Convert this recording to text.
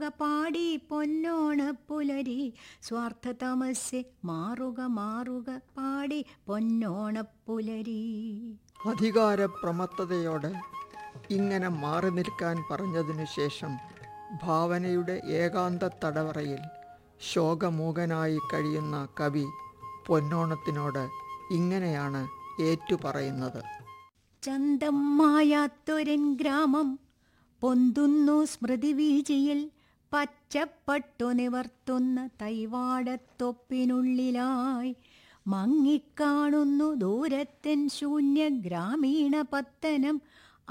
പാടി പൊന്നോണ പുലരി സ്വാർത്ഥ തമസ്സെ മാറുക മാറുക പാടി പൊന്നോണ പുലരി അധികാരപ്രമത്തതയോടെ ഇങ്ങനെ മാറി നിൽക്കാൻ പറഞ്ഞതിനു ശേഷം ഭാവനയുടെ ഏകാന്ത തടവറയിൽ ശോകമൂകനായി കഴിയുന്ന കവി പൊന്നോണത്തിനോട് ഇങ്ങനെയാണ് ഏറ്റുപറയുന്നത് ചന്തം മായാത്തൊരൻ ഗ്രാമം പൊന്തുന്നു സ്മൃതിവീചിയിൽ പച്ചപ്പട്ടു നിവർത്തുന്ന തൈവാടത്തൊപ്പിനുള്ളിലായി മങ്ങിക്കാണുന്നു ദൂരത്തൻ ശൂന്യ ഗ്രാമീണ പത്തനം